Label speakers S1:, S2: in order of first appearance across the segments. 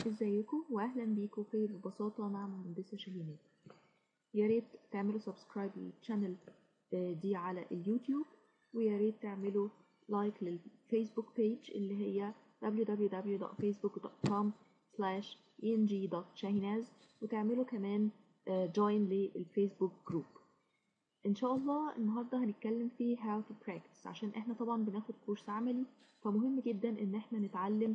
S1: ازيكم واهلا بيكم في ببساطة مع مهندسة شاهينات يا ريت تعملوا سبسكرايب للشانل دي على اليوتيوب ويا ريت تعملوا لايك للفيسبوك بيج اللي هي www.facebook.com eng.shahinaz وتعملوا كمان جوين للفيسبوك جروب ان شاء الله النهارده هنتكلم في how to practice عشان احنا طبعا بناخد كورس عملي فمهم جدا ان احنا نتعلم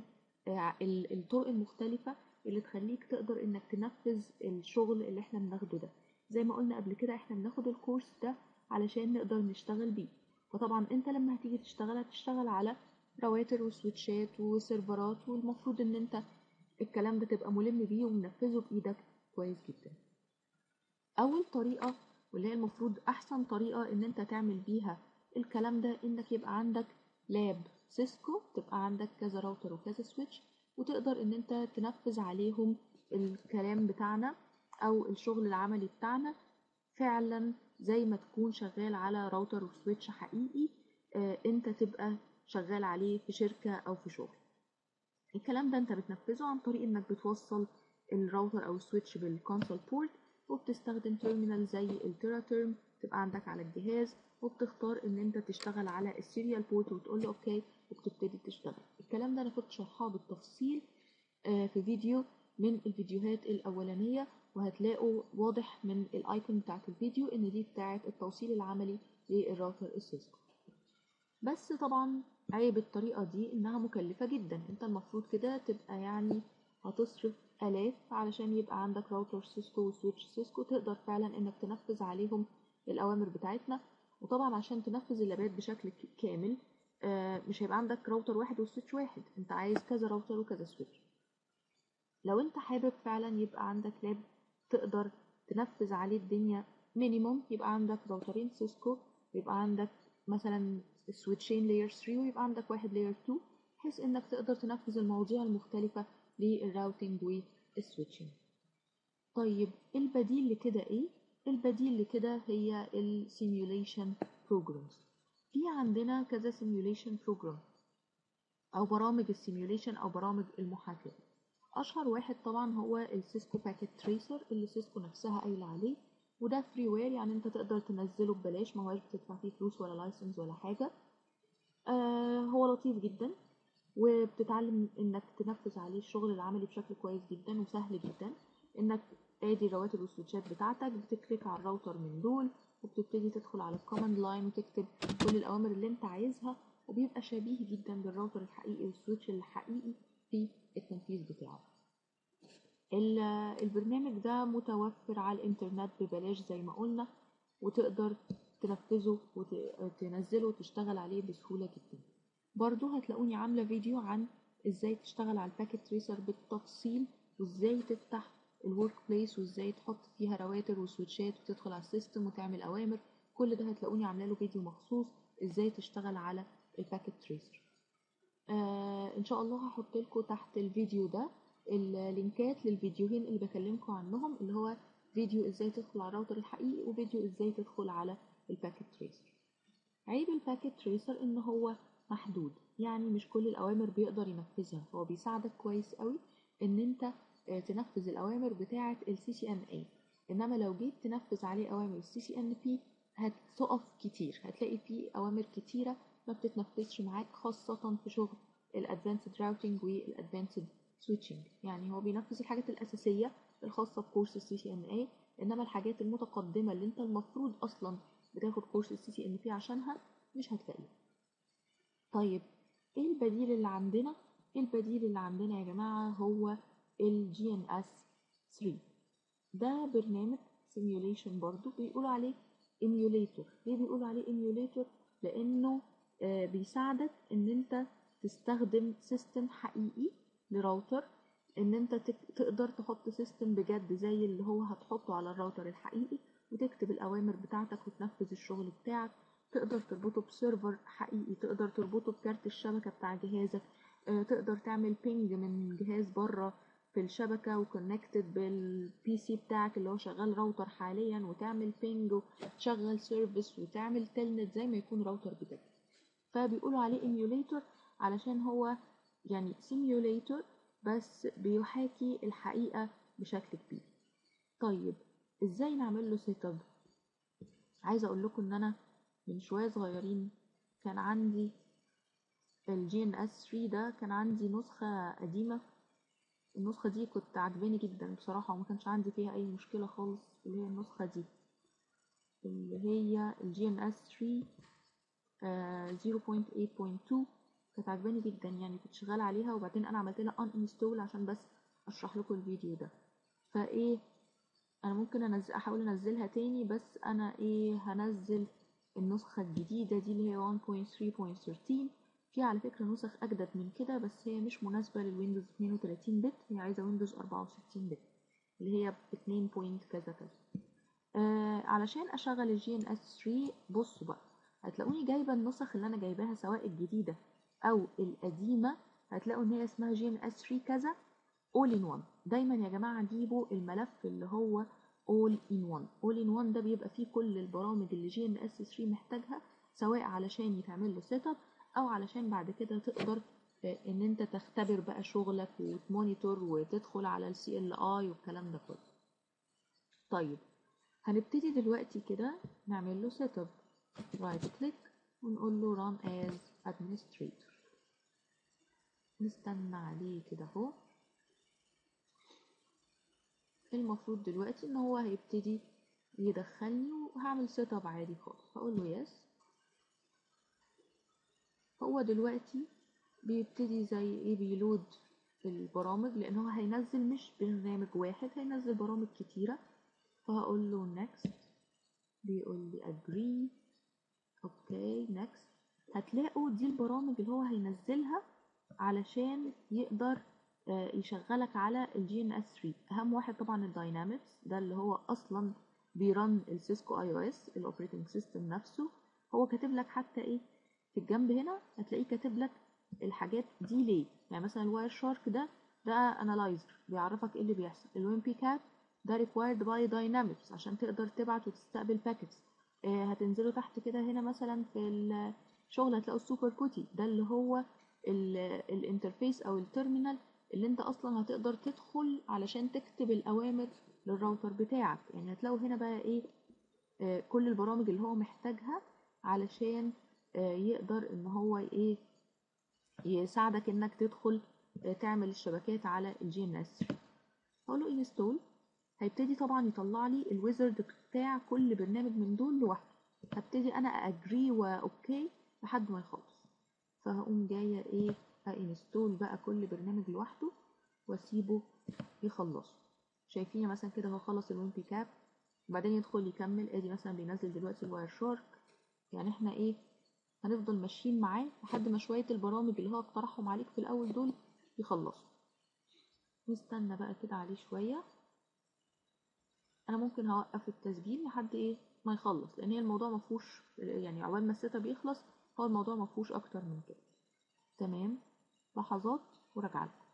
S1: الطرق المختلفة اللي تخليك تقدر انك تنفذ الشغل اللي احنا بناخده ده زي ما قلنا قبل كده احنا بناخد الكورس ده علشان نقدر نشتغل بيه فطبعا انت لما هتيجي تشتغل هتشتغل على رواتر وسويتشات وسيرفرات والمفروض ان انت الكلام ده تبقى ملم بيه ومنفذه بايدك كويس جدا اول طريقة واللي هي المفروض احسن طريقة ان انت تعمل بيها الكلام ده انك يبقى عندك لاب سيسكو تبقى عندك كذا راوتر وكذا سويتش وتقدر ان انت تنفذ عليهم الكلام بتاعنا او الشغل العملي بتاعنا فعلا زي ما تكون شغال على راوتر وسويتش حقيقي اه انت تبقى شغال عليه في شركة او في شغل الكلام ده انت بتنفذه عن طريق انك بتوصل الراوتر او السويتش بالكونسول بورت وبتستخدم تيرمينال زي التيرا تيرم تبقى عندك على الجهاز وبتختار ان انت تشتغل على السيريال بورت وتقول له اوكي وبتبتدي تشتغل الكلام ده انا كنت شرحاه بالتفصيل في فيديو من الفيديوهات الاولانيه وهتلاقوا واضح من الايكون بتاعت الفيديو ان دي بتاعت التوصيل العملي للراوتر السيسكو بس طبعا عيب الطريقه دي انها مكلفه جدا انت المفروض كده تبقى يعني هتصرف الاف علشان يبقى عندك راوتر سيسكو وسويتش سيسكو تقدر فعلا انك تنفذ عليهم الاوامر بتاعتنا وطبعا عشان تنفذ اللابات بشكل كامل آه مش هيبقى عندك راوتر واحد وسويتش واحد انت عايز كذا راوتر وكذا سويتش لو انت حابب فعلا يبقى عندك لاب تقدر تنفذ عليه الدنيا مينيموم يبقى عندك راوترين سيسكو ويبقى عندك مثلا سويتشين لاير 3 ويبقى عندك واحد لاير 2 بحيث انك تقدر تنفذ المواضيع المختلفة للراوتنج والسويتشنج طيب البديل لكده ايه البديل لكده هي السيميوليشن بروجرامز في عندنا كذا سيميوليشن بروجرام او برامج السيميوليشن او برامج المحاكاه اشهر واحد طبعا هو السيسكو باكيت تريسر اللي سيسكو نفسها قايله عليه وده فري وير يعني انت تقدر تنزله ببلاش ما هوش بتدفع فيه فلوس ولا لايسنس ولا حاجه آه هو لطيف جدا وبتتعلم انك تنفذ عليه الشغل العملي بشكل كويس جدا وسهل جدا انك ادي الرواتر والسويتشات بتاعتك بتكليك على الراوتر من دول وبتبتدي تدخل على الكوماند لاين وتكتب كل الاوامر اللي انت عايزها وبيبقى شبيه جدا بالراوتر الحقيقي والسويتش الحقيقي في التنفيذ بتاعه البرنامج ده متوفر على الانترنت ببلاش زي ما قلنا وتقدر تنفذه وتنزله وتشتغل عليه بسهولة جدا برضو هتلاقوني عاملة فيديو عن ازاي تشتغل على الباكيت تريسر بالتفصيل وازاي تفتح الورك بليس وازاي تحط فيها رواتر وسويتشات وتدخل على السيستم وتعمل اوامر كل ده هتلاقوني عامله له فيديو مخصوص ازاي تشتغل على الباكيت تريسر آه ان شاء الله هحط لكم تحت الفيديو ده اللينكات للفيديوهين اللي بكلمكم عنهم اللي هو فيديو ازاي تدخل على الراوتر الحقيقي وفيديو ازاي تدخل على الباكيت تريسر عيب الباكيت تريسر ان هو محدود يعني مش كل الاوامر بيقدر ينفذها هو بيساعدك كويس قوي ان انت تنفذ الأوامر بتاعة ال CCNA إنما لو جيت تنفذ عليه أوامر ال CCNP هتقف كتير هتلاقي فيه أوامر كتيرة ما بتتنفذش معاك خاصة في شغل ال Advanced Routing وال Advanced Switching يعني هو بينفذ الحاجات الأساسية الخاصة بكورس ال CCNA إنما الحاجات المتقدمة اللي أنت المفروض أصلا بتاخد كورس ال CCNP عشانها مش هتلاقيه طيب إيه البديل اللي عندنا؟ البديل اللي عندنا يا جماعة هو ال GNS 3 ده برنامج سيميوليشن برضو بيقولوا عليه ايميوليتور ليه بيقولوا عليه ايميوليتور لانه آه بيساعدك ان انت تستخدم سيستم حقيقي لراوتر ان انت تقدر تحط سيستم بجد زي اللي هو هتحطه على الراوتر الحقيقي وتكتب الاوامر بتاعتك وتنفذ الشغل بتاعك تقدر تربطه بسيرفر حقيقي تقدر تربطه بكارت الشبكة بتاع جهازك آه تقدر تعمل بينج من جهاز بره في الشبكة وكونكتد بالبي سي بتاعك اللي هو شغال راوتر حاليا وتعمل بينج وتشغل سيرفيس وتعمل تلنت زي ما يكون راوتر بجد فبيقولوا عليه ايميوليتور علشان هو يعني سيميوليتور بس بيحاكي الحقيقة بشكل كبير طيب ازاي نعمل له سيت اب عايزه اقول لكم ان انا من شويه صغيرين كان عندي الجي ان اس 3 ده كان عندي نسخه قديمه النسخه دي كنت عجباني جدا بصراحه وما كانش عندي فيها اي مشكله خالص اللي هي النسخه دي اللي هي الجي ان اس 3 آه 0.8.2 كانت عجباني جدا يعني كنت شغاله عليها وبعدين انا عملت لها ان انستول عشان بس اشرح لكم الفيديو ده فايه انا ممكن انزل احاول انزلها تاني بس انا ايه هنزل النسخة الجديدة دي اللي هي 1.3.13 في على فكرة نسخ اجدد من كده بس هي مش مناسبة للويندوز 32 بت هي عايزة ويندوز 64 بت اللي هي ب 2 بوينت كذا كذا آه علشان اشغل الجي ان اس 3 بصوا بقى هتلاقوني جايبة النسخ اللي انا جايباها سواء الجديدة او القديمة هتلاقوا ان هي اسمها جي ان اس 3 كذا all in one دايما يا جماعة جيبوا الملف اللي هو all in one all in one ده بيبقى فيه كل البرامج اللي جي ان اس 3 محتاجها سواء علشان يتعمل له سيت اب او علشان بعد كده تقدر ان انت تختبر بقى شغلك وتمونيتور وتدخل على السي ال اي والكلام ده كله طيب هنبتدي دلوقتي كده نعمل له سيت اب رايت كليك ونقول له run as administrator نستنى عليه كده اهو المفروض دلوقتي ان هو هيبتدي يدخلني وهعمل سيت اب عادي خالص هقول له يس هو دلوقتي بيبتدي زي ايه بيلود البرامج لان هو هينزل مش برنامج واحد هينزل برامج كتيرة فهقول له next بيقول لي agree اوكي next هتلاقوا دي البرامج اللي هو هينزلها علشان يقدر يشغلك على الجي ان اس 3 اهم واحد طبعا الداينامكس ده اللي هو اصلا بيرن السيسكو اي او اس الاوبريتنج سيستم نفسه هو كاتب لك حتى ايه في الجنب هنا هتلاقيه كاتب لك الحاجات دي ليه يعني مثلا الواير شارك ده ده انالايزر بيعرفك ايه اللي بيحصل الوين بي كاب ده ريكوايرد باي داينامكس عشان تقدر تبعت وتستقبل باكيتس آه هتنزلوا تحت كده هنا مثلا في الشغل هتلاقوا السوبر بوتي ده اللي هو الانترفيس او التيرمينال اللي انت اصلا هتقدر تدخل علشان تكتب الاوامر للراوتر بتاعك يعني هتلاقوا هنا بقى ايه آه كل البرامج اللي هو محتاجها علشان آه يقدر ان هو ايه يساعدك انك تدخل آه تعمل الشبكات على الجي ان اس اقول له انستول هيبتدي طبعا يطلع لي الويزرد بتاع كل برنامج من دول لوحده هبتدي انا اجري واوكي لحد ما يخلص فهقوم جايه ايه انستول بقى كل برنامج لوحده واسيبه يخلصه شايفين مثلا كده هو خلص الوين بي كاب وبعدين يدخل يكمل ادي مثلا بينزل دلوقتي الواير شارك يعني احنا ايه هنفضل ماشيين معاه لحد ما شويه البرامج اللي هو اقترحهم عليك في الاول دول يخلصوا نستنى بقى كده عليه شويه انا ممكن هوقف التسجيل لحد ايه ما يخلص لان هي الموضوع مفهوش يعني عقبال ما السيت اب يخلص هو الموضوع مفهوش اكتر من كده تمام لحظات وراجعه لكم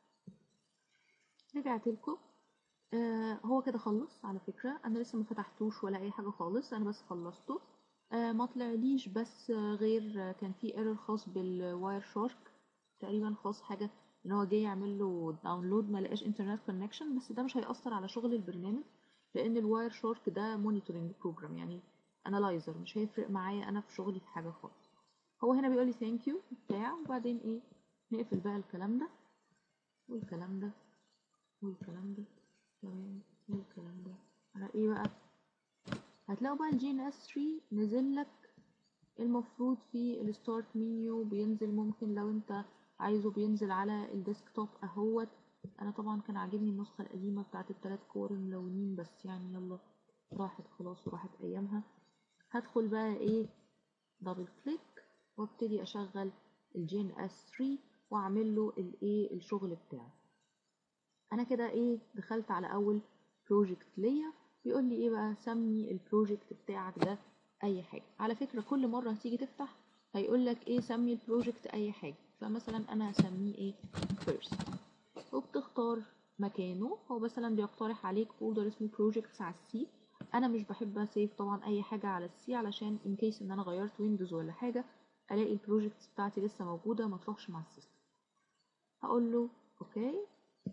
S1: رجعت لكم آه هو كده خلص على فكره انا لسه ما فتحتوش ولا اي حاجه خالص انا بس خلصته آه ما طلعليش بس آه غير آه كان في ايرور خاص بالواير شارك تقريبا خاص حاجه ان هو جاي يعمل له داونلود ما لقاش انترنت كونكشن بس ده مش هيأثر على شغل البرنامج لان الواير شارك ده مونيتورنج بروجرام يعني انالايزر مش هيفرق معايا انا في شغلي في حاجه خالص هو هنا بيقول لي ثانك يو بتاع وبعدين ايه نقفل بقى الكلام ده والكلام ده والكلام ده تمام والكلام ده على ايه بقى هتلاقوا بقى الجي ان اس 3 نزل لك المفروض في الستارت منيو بينزل ممكن لو انت عايزه بينزل على الديسكتوب اهوت انا طبعا كان عاجبني النسخه القديمه بتاعت التلات كور الملونين بس يعني يلا راحت خلاص وراحت ايامها هدخل بقى ايه دبل كليك وابتدي اشغل الجين اس 3 واعمل له الايه الشغل بتاعه انا كده ايه دخلت على اول بروجكت ليا بيقول لي ايه بقى سمي البروجكت بتاعك ده اي حاجه على فكره كل مره هتيجي تفتح هيقول لك ايه سمي البروجكت اي حاجه فمثلا انا هسميه ايه first وبتختار مكانه هو مثلا بيقترح عليك فولدر اسمه projects على السي انا مش بحب اسيف طبعا اي حاجه على السي علشان ان كيس ان انا غيرت ويندوز ولا حاجه الاقي البروجكتس بتاعتي لسه موجوده ما تروحش مع السيستم هقول له اوكي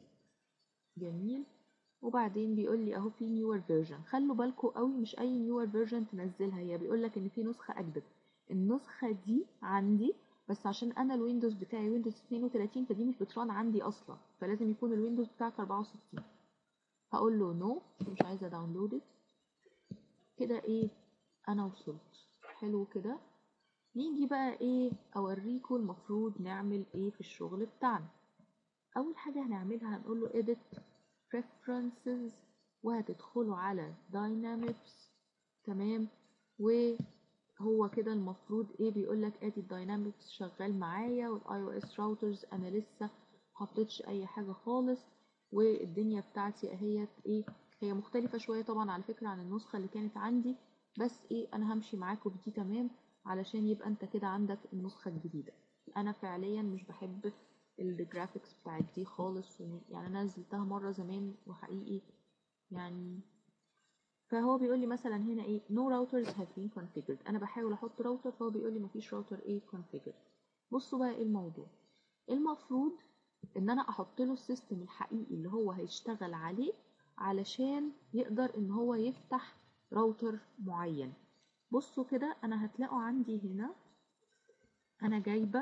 S1: جميل وبعدين بيقول لي اهو في نيور فيرجن خلوا بالكم قوي مش اي نيور فيرجن تنزلها هي بيقول لك ان في نسخه اجدد النسخه دي عندي بس عشان انا الويندوز بتاعي ويندوز 32 فدي مش بتران عندي اصلا فلازم يكون الويندوز بتاعك 64 هقول له نو no. مش عايزه داونلود كده ايه انا وصلت حلو كده نيجي بقى ايه اوريكم المفروض نعمل ايه في الشغل بتاعنا اول حاجه هنعملها هنقول له edit preferences وهتدخلوا على dynamics تمام وهو كده المفروض ايه بيقول لك ادي الداينامكس شغال معايا والاي او اس راوترز انا لسه محطتش اي حاجه خالص والدنيا بتاعتي اهيت ايه هي مختلفه شويه طبعا على فكره عن النسخه اللي كانت عندي بس ايه انا همشي معاكم بدي تمام علشان يبقى انت كده عندك النسخه الجديده انا فعليا مش بحب الجرافيكس بتاعت دي خالص يعني انا نزلتها مره زمان وحقيقي يعني فهو بيقول لي مثلا هنا ايه no routers have been configured انا بحاول احط راوتر فهو بيقول لي مفيش راوتر ايه configured بصوا بقى ايه الموضوع المفروض ان انا احط له السيستم الحقيقي اللي هو هيشتغل عليه علشان يقدر ان هو يفتح راوتر معين بصوا كده انا هتلاقوا عندي هنا انا جايبه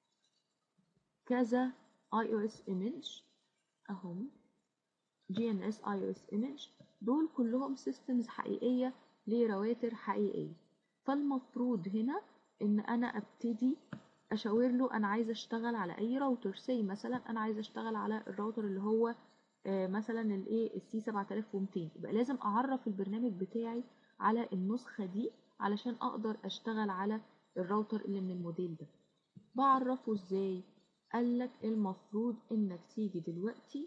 S1: كذا iOS image اهم GNS iOS image دول كلهم systems حقيقية لرواتر حقيقية فالمفروض هنا ان انا ابتدي اشاور له انا عايزه اشتغل على اي راوتر سي مثلا انا عايزه اشتغل على الراوتر اللي هو آه مثلا الايه السي 7200 يبقى لازم اعرف البرنامج بتاعي على النسخه دي علشان اقدر اشتغل على الراوتر اللي من الموديل ده بعرفه ازاي قالك المفروض انك تيجي دلوقتي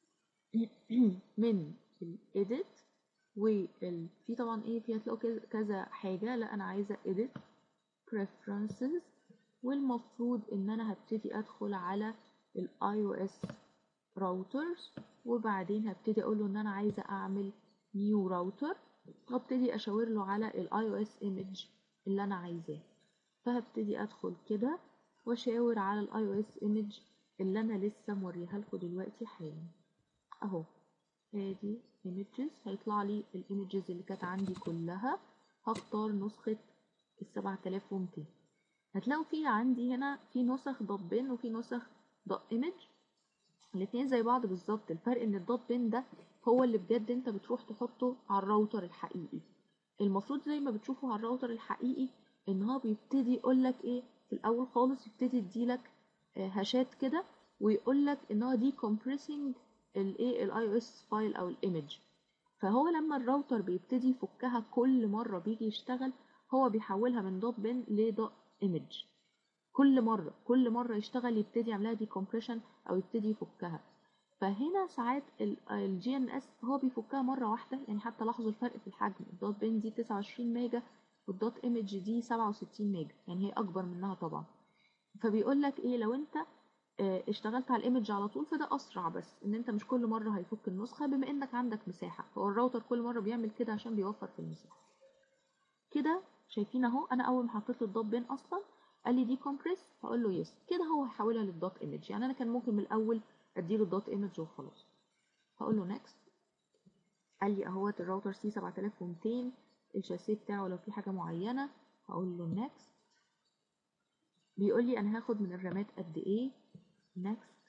S1: من الايديت وال في طبعا ايه في هتلاقوا كذا حاجة لا انا عايزة edit preferences والمفروض ان انا هبتدي ادخل على الاي او اس راوترز وبعدين هبتدي اقول له ان انا عايزة اعمل new router وابتدي اشاور له على الاي او اس image اللي انا عايزاه فهبتدي ادخل كده واشاور على الاي او اس ايمج اللي انا لسه موريها لكم دلوقتي حالا اهو ادي images هيطلع لي الايمجز اللي كانت عندي كلها هختار نسخة السبعة آلاف ومتين هتلاقوا في عندي هنا في نسخ دوت بن وفي نسخ دوت ايمج الاتنين زي بعض بالظبط الفرق ان الدوت بن ده هو اللي بجد انت بتروح تحطه على الراوتر الحقيقي المفروض زي ما بتشوفوا على الراوتر الحقيقي ان هو بيبتدي يقولك ايه في الاول خالص يبتدي يديلك هاشات كده ويقولك ان هو دي compressing الايه الاي او اس فايل او الايمج فهو لما الراوتر بيبتدي يفكها كل مره بيجي يشتغل هو بيحولها من دوت بن لدوت ايمج كل مره كل مره يشتغل يبتدي يعملها دي كومبريشن او يبتدي يفكها فهنا ساعات الجي ان اس هو بيفكها مره واحده يعني حتى لاحظوا الفرق في الحجم الدوت بن دي 29 ميجا والدوت ايمج دي 67 ميجا يعني هي اكبر منها طبعا فبيقول لك ايه لو انت اشتغلت على الايمج على طول فده اسرع بس ان انت مش كل مره هيفك النسخه بما انك عندك مساحه هو الراوتر كل مره بيعمل كده عشان بيوفر في المساحه كده شايفين اهو انا اول ما حطيت له الدوت بين اصلا قال لي دي كومبريس هقول له يس كده هو هيحولها للدوت ايمج يعني انا كان ممكن من الاول اديله الدوت ايمج وخلاص هقول له نكست قال لي اهوت الراوتر سي 7200 الشاسيه بتاعه لو في حاجه معينه هقول له نكست بيقول لي انا هاخد من الرامات قد ايه next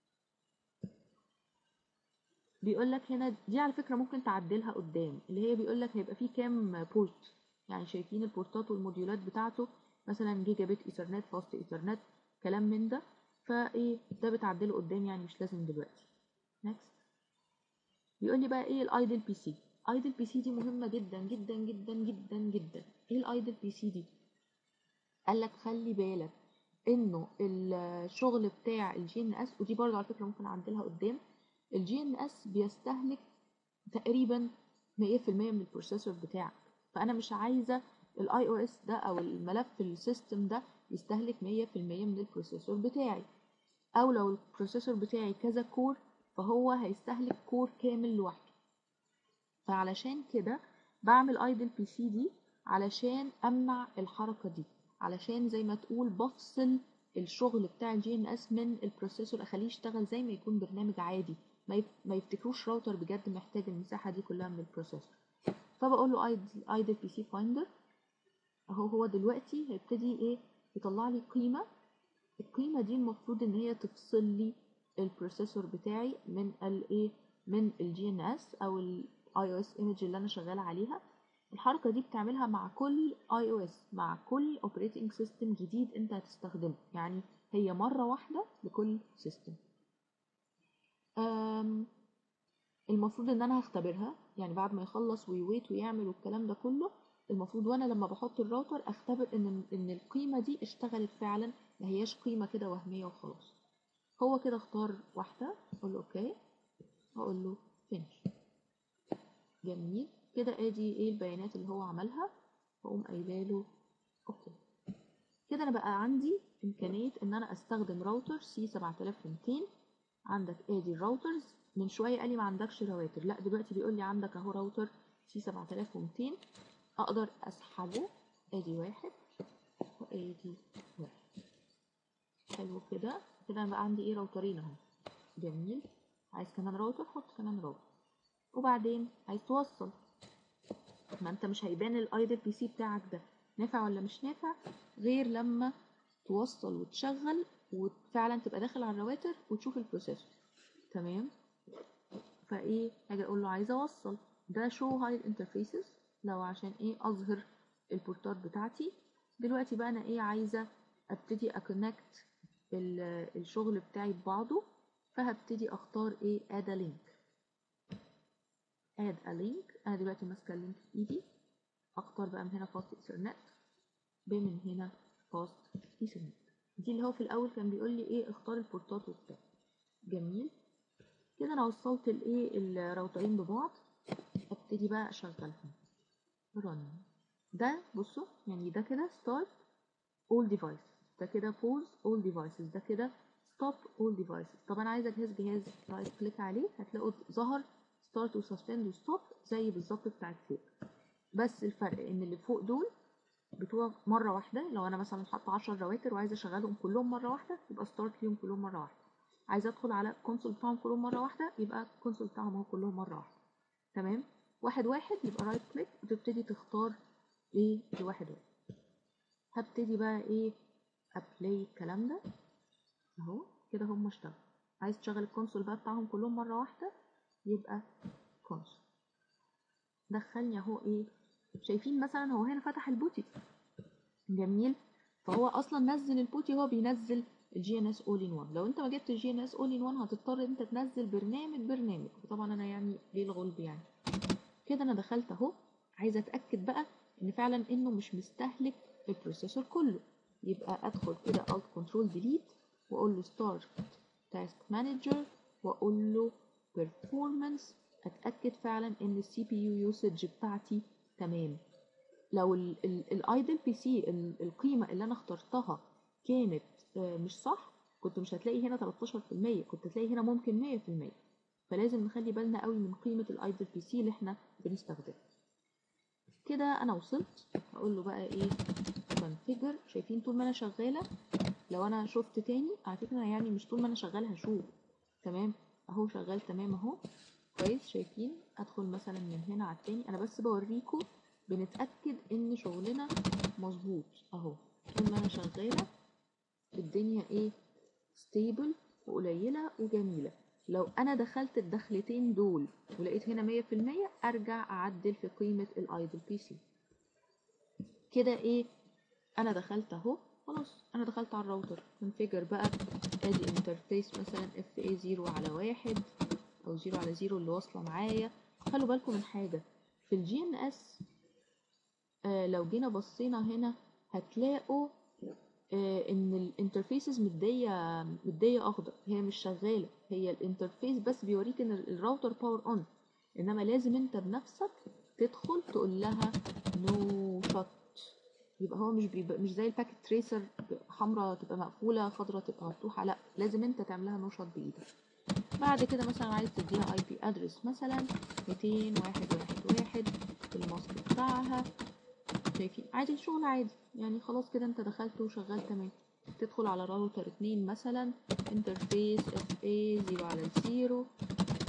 S1: بيقول لك هنا دي على فكره ممكن تعدلها قدام اللي هي بيقول لك هيبقى فيه كام بورت يعني شايفين البورتات والموديولات بتاعته مثلا جيجا بت ايثرنت فاست ايثرنت كلام من ده فايه ده بتعدله قدام يعني مش لازم دلوقتي next بيقول لي بقى ايه الايدل بي سي ايدل بي سي دي مهمه جدا جدا جدا جدا جدا ايه الايدل بي سي دي قال لك خلي بالك انه الشغل بتاع الجي ان اس ودي برضه على فكره ممكن اعدلها قدام الجي ان اس بيستهلك تقريبا 100% من البروسيسور بتاعك فانا مش عايزه الاي او اس ده او الملف السيستم ده يستهلك 100% من البروسيسور بتاعي او لو البروسيسور بتاعي كذا كور فهو هيستهلك كور كامل لوحده فعلشان كده بعمل ايدل بي سي دي علشان امنع الحركه دي علشان زي ما تقول بفصل الشغل بتاع الجي ان اس من البروسيسور اخليه يشتغل زي ما يكون برنامج عادي ما يف- ما يفتكروش راوتر بجد محتاج المساحه دي كلها من البروسيسور فبقول له ايدل بي سي فايندر اهو هو دلوقتي هيبتدي ايه يطلع لي قيمه القيمه دي المفروض ان هي تفصل لي البروسيسور بتاعي من الايه من الجي ان اس او الاي او اس ايمج اللي انا شغاله عليها الحركه دي بتعملها مع كل اي او اس مع كل اوبريتنج سيستم جديد انت هتستخدمه يعني هي مره واحده لكل سيستم المفروض ان انا هختبرها يعني بعد ما يخلص ويويت ويعمل والكلام ده كله المفروض وانا لما بحط الراوتر اختبر ان ان القيمه دي اشتغلت فعلا ما هياش قيمه كده وهميه وخلاص هو كده اختار واحده اقول له اوكي هقول له فينش جميل كده ادي ايه البيانات اللي هو عملها واقوم قايله له اوكي كده انا بقى عندي امكانيه ان انا استخدم راوتر سي 7200 عندك ادي الراوترز من شويه قال لي ما عندكش رواتر لا دلوقتي بيقول لي عندك اهو راوتر سي 7200 اقدر اسحبه ادي واحد وادي واحد حلو كده كده انا بقى عندي ايه راوترين اهو جميل عايز كمان راوتر حط كمان راوتر وبعدين عايز توصل ما انت مش هيبان الايدل بي سي بتاعك ده نافع ولا مش نافع غير لما توصل وتشغل وفعلا تبقى داخل على الرواتر وتشوف البروسيسور تمام فايه هاجي اقول له عايزه اوصل ده شو هايد انترفيسز لو عشان ايه اظهر البورتات بتاعتي دلوقتي بقى انا ايه عايزه ابتدي اكونكت الشغل بتاعي ببعضه فهبتدي اختار ايه add a link add a link انا دلوقتي ماسكه اللينك في ايدي اختار بقى من هنا fast ethernet بمن هنا fast ethernet دي اللي هو في الاول كان بيقول لي ايه اختار البورتات وبتاع جميل كده انا وصلت الايه الراوترين ببعض ابتدي بقى اشغلهم run ده بصوا يعني ده كده start all devices ده كده pause all devices ده كده stop all devices طب انا عايزه اجهز جهاز رايت كليك عليه هتلاقوا ظهر start و suspend و stop زي بالظبط بتاعت فوق بس الفرق ان اللي فوق دول بتوع مره واحده لو انا مثلا حاطه 10 رواتر وعايزه اشغلهم كلهم مره واحده يبقى ستارت ليهم كلهم مره واحده عايزه ادخل على الكونسول بتاعهم كلهم مره واحده يبقى الكونسول بتاعهم اهو كلهم مره واحده تمام واحد واحد يبقى رايت كليك وتبتدي تختار ايه الواحد واحد هبتدي بقى ايه ابلاي الكلام ده اهو كده هم اشتغلوا عايز تشغل الكونسول بقى بتاعهم كلهم مره واحده يبقى كونسول دخلني اهو ايه شايفين مثلا هو هنا فتح البوتي جميل فهو اصلا نزل البوتي هو بينزل الجي ان اس اول ان 1 لو انت ما جبت الجي ان اس اول ان 1 هتضطر انت تنزل برنامج برنامج وطبعا انا يعني ليه الغلب يعني كده انا دخلت اهو عايزه اتاكد بقى ان فعلا انه مش مستهلك البروسيسور كله يبقى ادخل كده alt control delete واقول له start task manager واقول له performance اتاكد فعلا ان السي بي يو يوسج بتاعتي تمام لو الايدل بي سي القيمه اللي انا اخترتها كانت مش صح كنت مش هتلاقي هنا 13% كنت هتلاقي هنا ممكن 100% فلازم نخلي بالنا قوي من قيمه الايدل بي سي اللي احنا بنستخدمها كده انا وصلت هقول له بقى ايه كونفيجر شايفين طول ما انا شغاله لو انا شفت تاني على فكره يعني مش طول ما انا شغاله هشوف تمام اهو شغال تمام اهو كويس شايفين ادخل مثلا من هنا على التاني انا بس بوريكم بنتاكد ان شغلنا مظبوط اهو طول ما انا شغاله الدنيا ايه ستيبل وقليله وجميله لو انا دخلت الدخلتين دول ولقيت هنا 100% ارجع اعدل في قيمه الايدل بي سي كده ايه انا دخلت اهو خلاص انا دخلت على الراوتر كونفيجر بقى ادي انترفيس مثلا اف اي 0 على واحد او 0 على 0 اللي واصله معايا خلوا بالكم من حاجه في الجي ان اس آه لو جينا بصينا هنا هتلاقوا آه ان الانترفيسز مديه مديه اخضر هي مش شغاله هي الانترفيس بس بيوريك ان الراوتر باور اون انما لازم انت بنفسك تدخل تقول لها نو no شوت يبقى هو مش بيبقى مش زي الباكيت تريسر حمراء تبقى مقفوله خضراء تبقى مفتوحه لا لازم انت تعملها نو شوت بايدك بعد كده مثلا عايز تديها اي بي ادرس مثلا 200 واحد واحد واحد الماسك بتاعها شايفين عادي شغل عادي يعني خلاص كده انت دخلت وشغال تمام تدخل على راوتر اتنين مثلا انترفيس اف اي زيرو على زيرو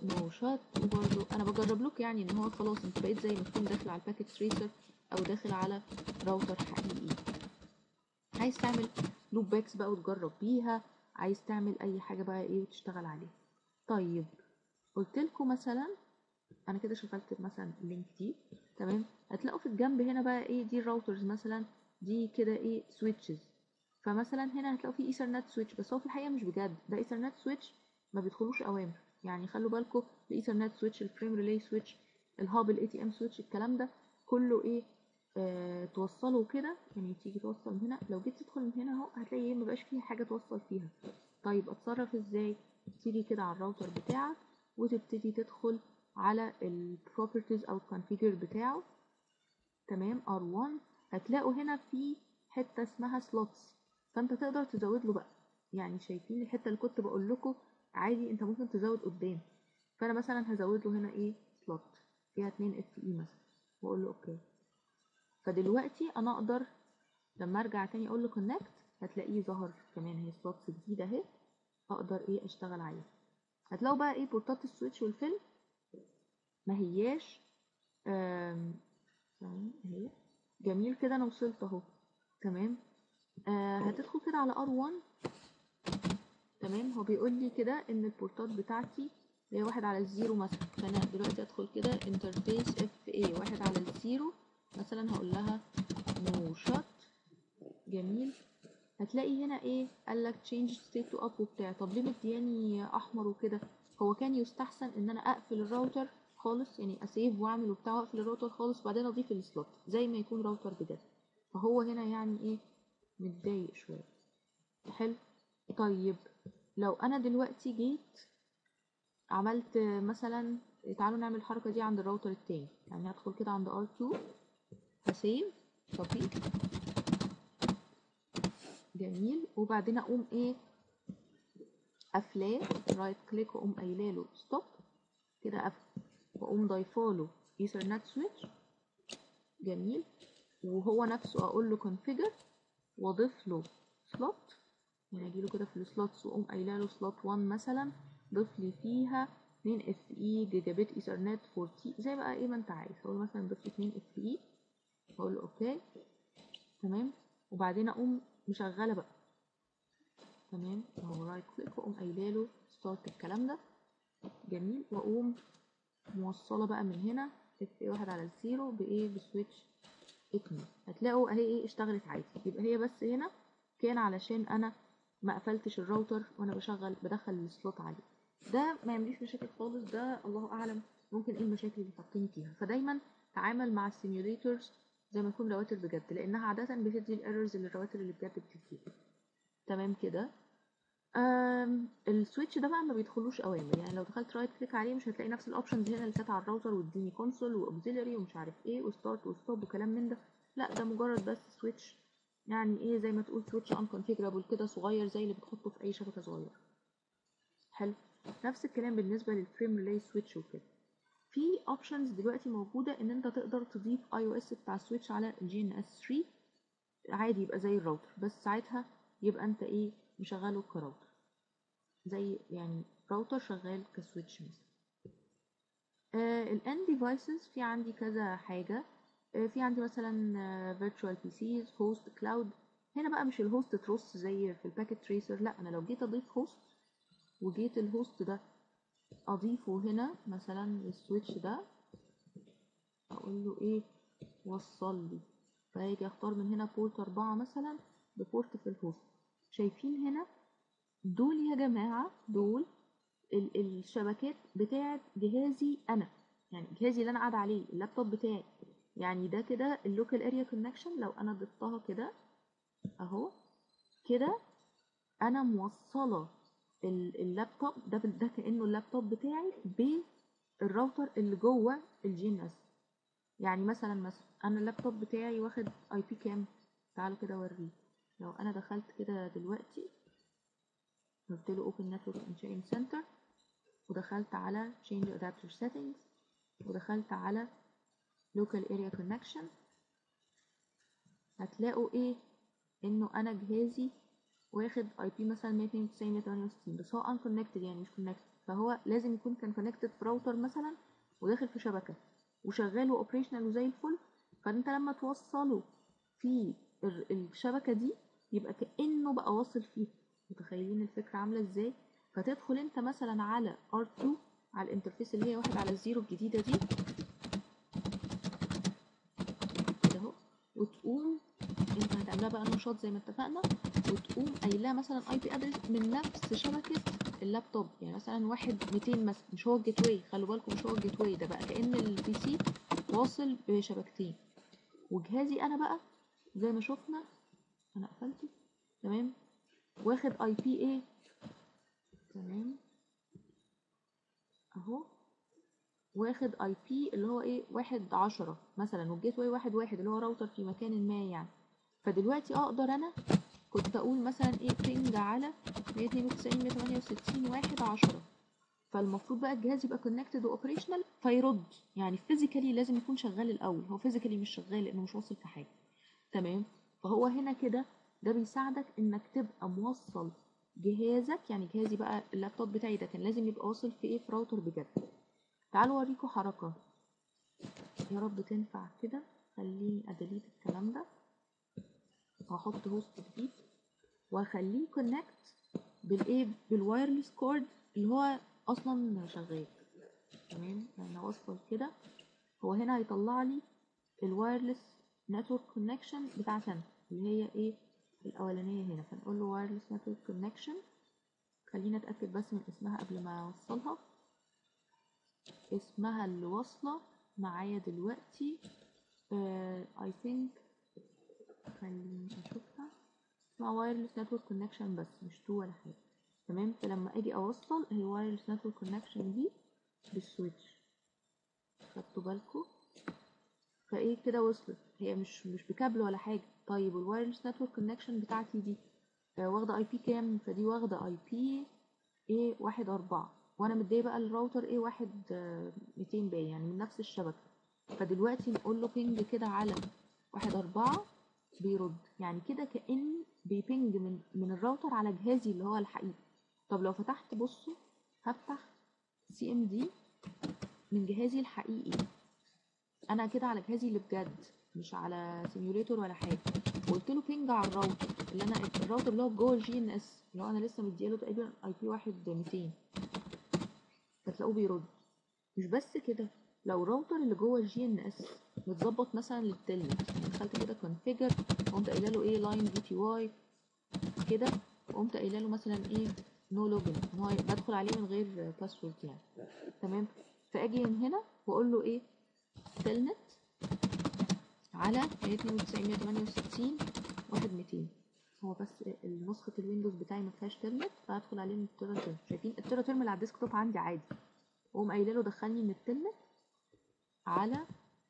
S1: نو شات وبرضه انا بجرب لكم يعني ان هو خلاص انت بقيت زي ما تكون داخل على الباكيت تريسر او داخل على راوتر حقيقي عايز تعمل لوب باكس بقى وتجرب بيها عايز تعمل اي حاجه بقى ايه وتشتغل عليها طيب قلت لكم مثلا انا كده شغلت مثلا اللينك دي تمام هتلاقوا في الجنب هنا بقى ايه دي الراوترز مثلا دي كده ايه سويتشز فمثلا هنا هتلاقوا في ايثرنت سويتش بس هو في الحقيقه مش بجد ده ايثرنت سويتش ما بيدخلوش اوامر يعني خلوا بالكم الايثرنت سويتش الفريم ريلي سويتش الهاب الاي تي ام سويتش الكلام ده كله ايه آه توصله كده يعني تيجي توصل من هنا لو جيت تدخل من هنا اهو هتلاقي ايه مبقاش فيه حاجه توصل فيها طيب اتصرف ازاي تيجي كده على الراوتر بتاعك وتبتدي تدخل على البروبرتيز او الكونفيجر بتاعه تمام R1 هتلاقوا هنا في حته اسمها سلوتس فانت تقدر تزود له بقى يعني شايفين الحته اللي كنت بقول لكم عادي انت ممكن تزود قدام فانا مثلا هزود له هنا ايه سلوت فيها 2 اف اي مثلا واقول له اوكي فدلوقتي انا اقدر لما ارجع تاني اقول له كونكت هتلاقيه ظهر كمان هي سلوتس جديده اهي اقدر ايه اشتغل عليها هتلاقوا بقى ايه بورتات السويتش والفيلم ما هياش ثواني اهي جميل كده انا وصلت اهو تمام آه هتدخل كده على R1 تمام هو بيقول لي كده ان البورتات بتاعتي هي واحد على الزيرو مثلا فانا دلوقتي ادخل كده انترفيس اف اي واحد على الزيرو مثلا هقول لها نو شوت جميل هتلاقي هنا ايه قال لك change state to up وبتاع طب ليه مدياني احمر وكده هو كان يستحسن ان انا اقفل الراوتر خالص يعني اسيف واعمل وبتاع واقفل الراوتر خالص وبعدين اضيف السلوت زي ما يكون راوتر بجد فهو هنا يعني ايه متضايق شويه حلو طيب لو انا دلوقتي جيت عملت مثلا تعالوا نعمل الحركه دي عند الراوتر التاني يعني هدخل كده عند R2 هسيف كوبي جميل وبعدين اقوم ايه قافلاه رايت كليك واقوم قايله له ستوب كده قفل واقوم ضايفاله ايثرنت سويتش جميل وهو نفسه اقول له configure واضيف له سلوت يعني اجي له كده في السلوتس واقوم قايله له سلوت 1 مثلا ضيف لي فيها 2 اف اي جيجا بت ايثرنت 40 زي بقى ايه ما انت عايز اقول له مثلا ضيف لي 2 اف اي اقول له اوكي تمام وبعدين اقوم مشغله بقى تمام اهو رايت كليك واقوم قايله له ستارت الكلام ده جميل واقوم موصله بقى من هنا اف اي واحد على الزيرو بايه بسويتش اتنين هتلاقوا اهي ايه اشتغلت عادي يبقى هي بس هنا كان علشان انا ما قفلتش الراوتر وانا بشغل بدخل السلوت عليه ده ما يعمليش مشاكل خالص ده الله اعلم ممكن ايه المشاكل اللي حاطيني فيها فدايما تعامل مع السيميوليترز زي ما يكون رواتر بجد لانها عاده بتدي الايرورز اللي الرواتر اللي بجد بتديها تمام كده السويتش ده بقى ما بيدخلوش اوامر يعني لو دخلت رايت كليك عليه مش هتلاقي نفس الاوبشنز هنا اللي كانت على الراوتر واديني كونسول واوكسيلري ومش عارف ايه وستارت وستوب وكلام من ده لا ده مجرد بس سويتش يعني ايه زي ما تقول سويتش انكونفيجرابل كده صغير زي اللي بتحطه في اي شبكه صغيره حلو نفس الكلام بالنسبه للفريم ريلي سويتش وكده في اوبشنز دلوقتي موجوده ان انت تقدر تضيف اي او اس بتاع السويتش على جي ان اس 3 عادي يبقى زي الراوتر بس ساعتها يبقى انت ايه مشغله كراوتر زي يعني راوتر شغال كسويتش مثلا آه الان ديفايسز في عندي كذا حاجه آه في عندي مثلا فيرتشوال بي سيز هوست كلاود هنا بقى مش الهوست تروس زي في الباكيت تريسر لا انا لو جيت اضيف هوست وجيت الهوست ده اضيفه هنا مثلا للسويتش ده اقول له ايه وصل لي فهيجي اختار من هنا بورت أربعة مثلا ببورت في الهوست شايفين هنا دول يا جماعة دول ال الشبكات بتاعت جهازي أنا يعني جهازي اللي أنا قاعدة عليه اللابتوب بتاعي يعني ده كده اللوكال اريا كونكشن لو أنا ضفتها كده أهو كده أنا موصلة اللابتوب ده ده كأنه اللابتوب بتاعي بالراوتر اللي جوه الجي ان اس يعني مثلا مثلا أنا اللابتوب بتاعي واخد اي بي كام تعالوا كده اوريه لو أنا دخلت كده دلوقتي قلت له open network and sharing center ودخلت على change adapter settings ودخلت على local area connection هتلاقوا ايه انه انا جهازي واخد اي بي مثلا 192 168 بس هو ان كونكتد يعني مش كونكتد فهو لازم يكون كان كونكتد في راوتر مثلا وداخل في شبكه وشغال واوبريشنال وزي الفل فانت لما توصله في ال- الشبكه دي يبقى كانه بقى واصل فيها متخيلين الفكره عامله ازاي فتدخل انت مثلا على R2 على الانترفيس اللي هي واحد على الزيرو الجديده دي كده اهو وتقوم انت هتعملها بقى نشاط زي ما اتفقنا وتقوم قايلها مثلا اي بي ادرس من نفس شبكه اللابتوب يعني مثلا واحد 200 مثلا مش هو الجيت واي خلوا بالكم مش هو الجيت واي ده بقى كأن البي سي واصل بشبكتين وجهازي انا بقى زي ما شفنا انا قفلته تمام واخد اي بي ايه تمام اهو واخد اي بي اللي هو ايه واحد عشرة مثلا والجيت واي واحد واحد اللي هو راوتر في مكان ما يعني فدلوقتي اقدر انا كنت اقول مثلا ايه بينج على 192 168 واحد عشرة فالمفروض بقى الجهاز يبقى كونكتد واوبريشنال فيرد يعني فيزيكالي لازم يكون شغال الاول هو فيزيكالي مش شغال لانه مش واصل في حاجه تمام فهو هنا كده ده بيساعدك انك تبقى موصل جهازك يعني جهازي بقى اللابتوب بتاعي ده كان لازم يبقى واصل في ايه في راوتر بجد تعالوا اوريكم حركه يا رب تنفع كده خليني اديليت الكلام ده واحط هوست جديد واخليه كونكت بالايه بالوايرلس كورد اللي هو اصلا شغال تمام يعني اوصل كده هو هنا هيطلع لي الوايرلس نتورك كونكشن بتاعتنا اللي هي ايه الاولانيه هنا فنقول له وايرلس نتورك كونكشن خلينا اتاكد بس من اسمها قبل ما اوصلها اسمها اللي واصله معايا دلوقتي اي ثينك خليني اشوفها اسمها وايرلس نتورك كونكشن بس مش تو ولا حاجه تمام فلما اجي اوصل هي وايرلس نتورك كونكشن دي بالسويتش خدتوا بالكم فايه كده وصلت هي مش مش بكابل ولا حاجه طيب والوايرلس نتورك كونكشن بتاعتي دي آه واخده اي بي كام فدي واخده اي بي ايه واحد اربعة وانا مديه بقى الراوتر ايه واحد آه 200 باين يعني من نفس الشبكه فدلوقتي نقول له بينج كده على واحد أربعة بيرد يعني كده كأن بيبينج من من الراوتر على جهازي اللي هو الحقيقي طب لو فتحت بصوا هفتح سي ام دي من جهازي الحقيقي انا كده على جهازي اللي بجد مش على سيميوليتور ولا حاجه وقلت له بينج على الراوتر اللي انا الراوتر اللي هو جوه الجي ان اس اللي هو انا لسه مدياله تقريبا اي بي واحد 200 فتلاقوه بيرد مش بس كده لو الراوتر اللي جوه الجي ان اس متظبط مثلا للتلنت يعني دخلت كده كونفيجر وقمت قايله له ايه لاين في تي واي كده وقمت قايله له مثلا ايه نو لوجن ان هو بدخل عليه من غير باسورد يعني تمام فاجي من هنا واقول له ايه تلنت على 192 168 واحد 200 هو بس نسخة الويندوز بتاعي ما فيهاش ترمت فهدخل عليه من التيرا تيرم شايفين التيرا تيرم اللي على الديسكتوب عندي عادي واقوم قايله له دخلني من التلت على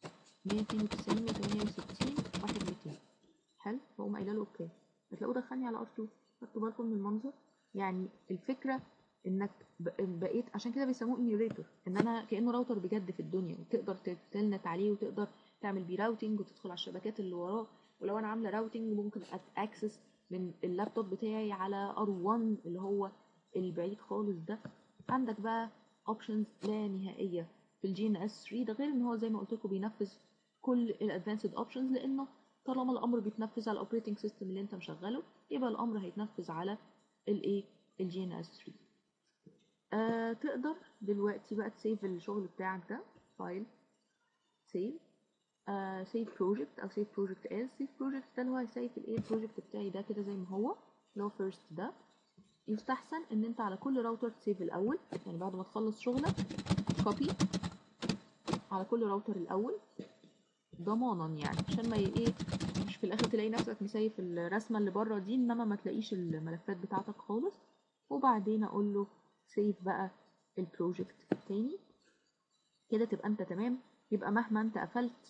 S1: 192 168 واحد 200 حلو واقوم قايله له اوكي هتلاقوه دخلني على ار2 خدتوا بالكم من المنظر يعني الفكره انك بقيت عشان كده بيسموه ايميوليتور ان انا كانه راوتر بجد في الدنيا وتقدر تلنت عليه وتقدر تعمل بيه راوتنج وتدخل على الشبكات اللي وراه ولو انا عامله راوتنج ممكن اكسس من اللابتوب بتاعي على ار1 اللي هو البعيد خالص ده عندك بقى اوبشنز لا نهائيه في الجي ان اس 3 ده غير ان هو زي ما قلت لكم بينفذ كل الادفانسد اوبشنز لانه طالما الامر بيتنفذ على الاوبريتنج سيستم اللي انت مشغله يبقى الامر هيتنفذ على الايه الجي ان اس 3 آه تقدر دلوقتي بقى تسيف الشغل بتاعك ده فايل سيف سيف بروجكت او سيف بروجكت از سيف بروجكت ده اللي هو هيسيف الايه البروجكت بتاعي ده كده زي ما هو اللي هو فيرست ده يستحسن ان انت على كل راوتر تسيف الاول يعني بعد ما تخلص شغلك كوبي على كل راوتر الاول ضمانا يعني عشان ما ايه مش في الاخر تلاقي نفسك مسيف الرسمه اللي بره دي انما ما تلاقيش الملفات بتاعتك خالص وبعدين اقول له سيف بقى البروجكت التاني كده تبقى انت تمام يبقى مهما انت قفلت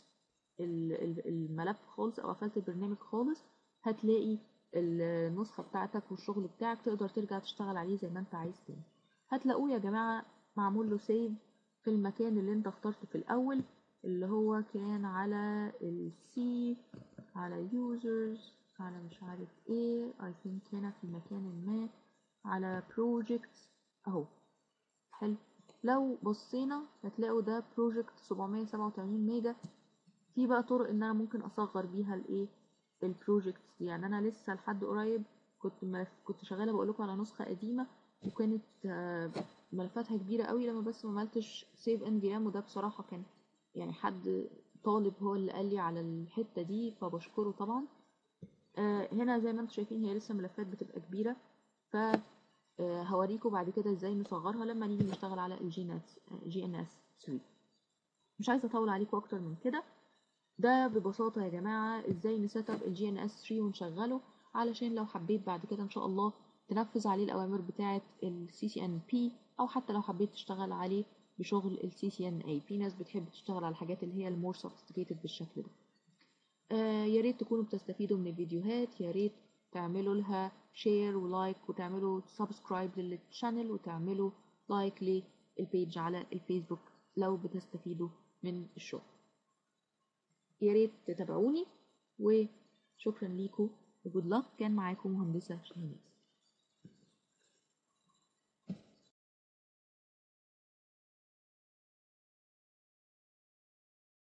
S1: الملف خالص او قفلت البرنامج خالص هتلاقي النسخه بتاعتك والشغل بتاعك تقدر ترجع تشتغل عليه زي ما انت عايز تاني هتلاقوه يا جماعه معمول له سيف في المكان اللي انت اخترته في الاول اللي هو كان على السي على users على مش عارف ايه I think هنا في مكان ما على projects اهو حلو لو بصينا هتلاقوا ده project 787 ميجا في بقى طرق ان انا ممكن اصغر بيها الايه البروجكتس دي يعني انا لسه لحد قريب كنت ملف كنت شغاله بقول لكم على نسخه قديمه وكانت آه، ملفاتها كبيره قوي لما بس ما عملتش سيف ان في ام وده بصراحه كان يعني حد طالب هو اللي قال لي على الحته دي فبشكره طبعا آه، هنا زي ما انتم شايفين هي لسه ملفات بتبقى كبيره ف آه، هوريكم بعد كده ازاي نصغرها لما نيجي نشتغل على الجي ان اس جي ان اس 3 مش عايزه اطول عليكم اكتر من كده ده ببساطه يا جماعه ازاي نسيت اب الجي ان اس 3 ونشغله علشان لو حبيت بعد كده ان شاء الله تنفذ عليه الاوامر بتاعه السي سي ان بي او حتى لو حبيت تشتغل عليه بشغل السي سي ان اي في ناس بتحب تشتغل على الحاجات اللي هي المور سوفيستيكيتد بالشكل ده آه يا ريت تكونوا بتستفيدوا من الفيديوهات يا ريت تعملوا لها شير ولايك وتعملوا سبسكرايب للشانل وتعملوا لايك للبيج على الفيسبوك لو بتستفيدوا من الشغل يا ريت تتابعوني وشكرا ليكم وجود لك كان معاكم مهندسة شاهناز